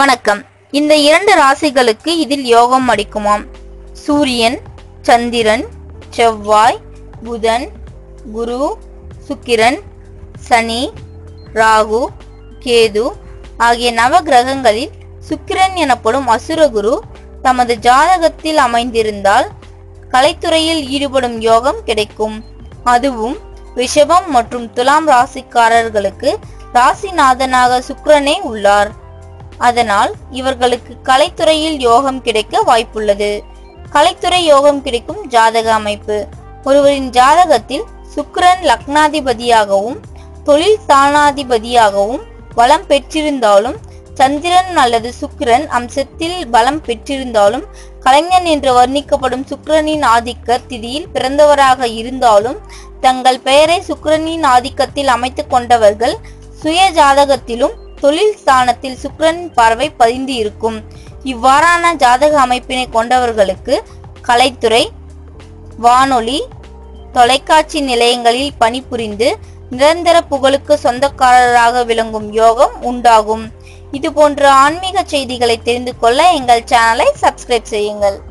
வணக்கம் இந்த இரண்டு ராசிகளுக்கு இதில் யோகம் அடிக்குமாம் சூரியன் சந்திரன் செவ்வாய் புதன் குரு சுக்கிரன் சனி ராகு கேது ஆகிய நவ கிரகங்களில் சுக்கிரன் எனப்படும் அசுரகுரு தமது ஜாதகத்தில் அமைந்திருந்தால் கலைத்துறையில் ஈடுபடும் யோகம் கிடைக்கும் அதுவும் ரிஷபம் மற்றும் துலாம் ராசிக்காரர்களுக்கு ராசிநாதனாக சுக்கிரனே உள்ளார் அதனால் இவர்களுக்கு கலைத்துறையில் யோகம் கிடைக்க வாய்ப்புள்ளது கலைத்துறை யோகம் கிடைக்கும் ஜாதக அமைப்பு ஒருவரின் ஜாதகத்தில் சுக்கிரன் லக்னாதிபதியாகவும் தொழில் ஸ்தானாதிபதியாகவும் பலம் பெற்றிருந்தாலும் சந்திரன் அல்லது சுக்கிரன் அம்சத்தில் பலம் பெற்றிருந்தாலும் கலைஞன் என்று வர்ணிக்கப்படும் சுக்கிரனின் ஆதிக்க திதியில் பிறந்தவராக இருந்தாலும் தங்கள் பெயரை சுக்கிரனின் ஆதிக்கத்தில் அமைத்துக் கொண்டவர்கள் சுய ஜாதகத்திலும் தொழில் ஸ்தானத்தில் சுக்கிரனின் பார்வை பதிந்து இருக்கும் இவ்வாறான ஜாதக அமைப்பினை கொண்டவர்களுக்கு கலைத்துறை வானொலி தொலைக்காட்சி நிலையங்களில் பணிபுரிந்து நிரந்தர புகழுக்கு சொந்தக்காரராக விளங்கும் யோகம் உண்டாகும் இது போன்ற ஆன்மீக செய்திகளை தெரிந்து கொள்ள எங்கள் சேனலை சப்ஸ்கிரைப் செய்யுங்கள்